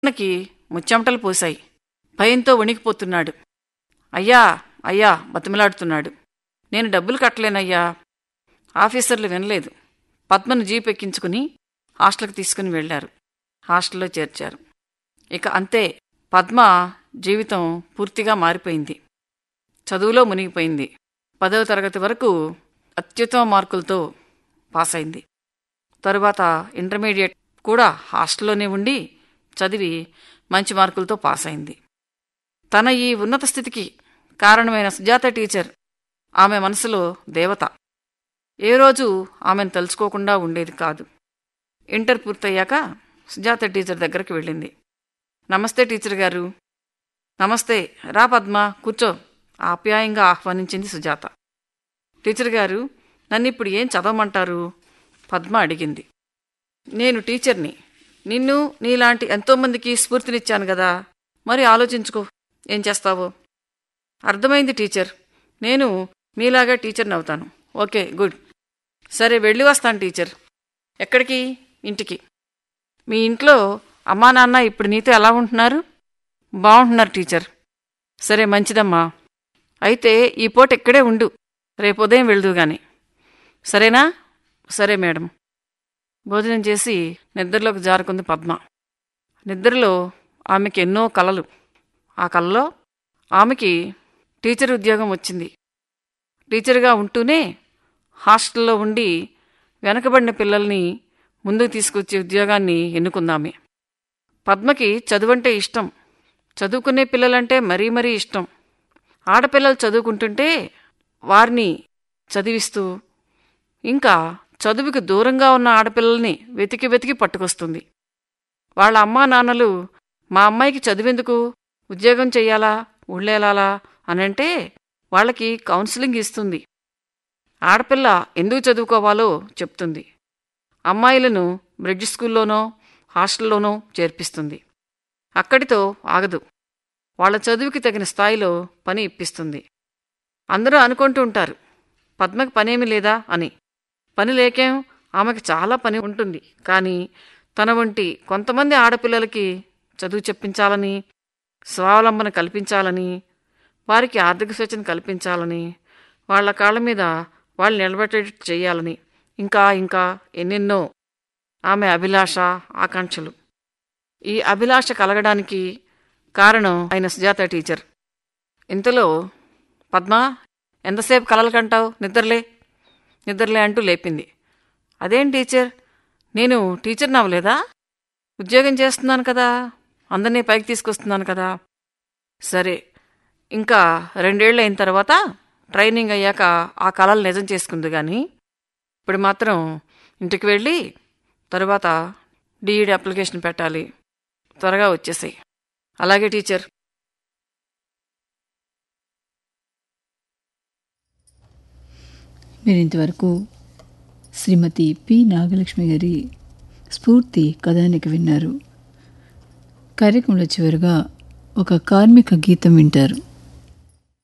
అన్నకి ముచ్చెమటలు పోశాయి భయంతో వణికిపోతున్నాడు అయ్యా అయ్యా బతిమలాడుతున్నాడు నేను డబ్బులు కట్టలేనయ్యా ఆఫీసర్లు వినలేదు పద్మను జీప్ ఎక్కించుకుని హాస్టల్కి తీసుకుని వెళ్లారు హాస్టల్లో చేర్చారు ఇక అంతే పద్మ జీవితం పూర్తిగా మారిపోయింది చదువులో మునిగిపోయింది పదవ తరగతి వరకు అత్యుత్తమ మార్కులతో పాస్ అయింది తరువాత ఇంటర్మీడియట్ కూడా హాస్టల్లోనే ఉండి చదివి మంచి మార్కులతో పాస్ అయింది తన ఈ ఉన్నత స్థితికి కారణమైన సుజాత టీచర్ ఆమె మనసులో దేవత ఏ రోజు ఆమెను తలుచుకోకుండా ఉండేది కాదు ఇంటర్ పూర్తయ్యాక సుజాత టీచర్ దగ్గరికి వెళ్ళింది నమస్తే టీచర్ గారు నమస్తే రా పద్మ కూర్చో ఆప్యాయంగా ఆహ్వానించింది సుజాత టీచర్ గారు నన్ను ఇప్పుడు ఏం చదవమంటారు పద్మ అడిగింది నేను టీచర్ని నిన్ను నీలాంటి ఎంతోమందికి స్ఫూర్తినిచ్చాను కదా మరి ఆలోచించుకో ఏం చేస్తావో అర్థమైంది టీచర్ నేను మీలాగా టీచర్ని అవుతాను ఓకే గుడ్ సరే వెళ్ళి వస్తాను టీచర్ ఎక్కడికి ఇంటికి మీ ఇంట్లో అమ్మా నాన్న ఇప్పుడు నీతో ఎలా ఉంటున్నారు బాగుంటున్నారు టీచర్ సరే మంచిదమ్మా అయితే ఈ పూట ఇక్కడే ఉండు రేపు ఉదయం వెళ్దు గాని సరేనా సరే మేడం భోజనం చేసి నిద్రలోకి జారుకుంది పద్మ నిద్రలో ఆమెకి ఎన్నో కలలు ఆ కలలో ఆమెకి టీచర్ ఉద్యోగం వచ్చింది టీచర్గా ఉంటూనే హాస్టల్లో ఉండి వెనకబడిన పిల్లల్ని ముందుకు తీసుకొచ్చే ఉద్యోగాన్ని ఎన్నుకుందామే పద్మకి చదువంటే ఇష్టం చదువుకునే పిల్లలంటే మరీ మరీ ఇష్టం ఆడపిల్లలు చదువుకుంటుంటే వారిని చదివిస్తూ ఇంకా చదువుకి దూరంగా ఉన్న ఆడపిల్లల్ని వెతికి వెతికి పట్టుకొస్తుంది వాళ్ళ అమ్మా నాన్నలు మా అమ్మాయికి చదివెందుకు ఉద్యోగం చెయ్యాలా ఊళ్ళేలాలా అనంటే వాళ్ళకి కౌన్సిలింగ్ ఇస్తుంది ఆడపిల్ల ఎందుకు చదువుకోవాలో చెప్తుంది అమ్మాయిలను బ్రిడ్జ్ స్కూల్లోనో హాస్టల్లోనో చేర్పిస్తుంది అక్కడితో ఆగదు వాళ్ళ చదువుకి తగిన స్థాయిలో పని ఇప్పిస్తుంది అందరూ అనుకుంటూ ఉంటారు పద్మకి పనేమి లేదా అని పని లేకేం ఆమెకు చాలా పని ఉంటుంది కానీ తన వంటి కొంతమంది ఆడపిల్లలకి చదువు చెప్పించాలని స్వావలంబన కల్పించాలని వారికి ఆర్థిక స్వేచ్ఛను కల్పించాలని వాళ్ళ కాళ్ళ మీద వాళ్ళు నిలబెట్టేటట్టు చేయాలని ఇంకా ఇంకా ఎన్నెన్నో ఆమె అభిలాష ఆకాంక్షలు ఈ అభిలాష కలగడానికి కారణం ఆయన సుజాత టీచర్ ఇంతలో పద్మ ఎంతసేపు కలలు కంటావు నిద్రలే నిద్రలే అంటూ లేపింది అదేం టీచర్ నేను టీచర్ని అవ్వలేదా ఉద్యోగం చేస్తున్నాను కదా అందరినీ పైకి తీసుకొస్తున్నాను కదా సరే ఇంకా రెండేళ్ళు అయిన తర్వాత ట్రైనింగ్ అయ్యాక ఆ కళలు నిజం చేసుకుంది కానీ ఇప్పుడు మాత్రం ఇంటికి వెళ్ళి తర్వాత డిఈడి అప్లికేషన్ పెట్టాలి త్వరగా వచ్చేసాయి అలాగే టీచర్ మీరు ఇంతవరకు శ్రీమతి పి నాగలక్ష్మి గారి స్ఫూర్తి కథానికి విన్నారు కార్యక్రమంలో చివరిగా ఒక కార్మిక గీతం వింటారు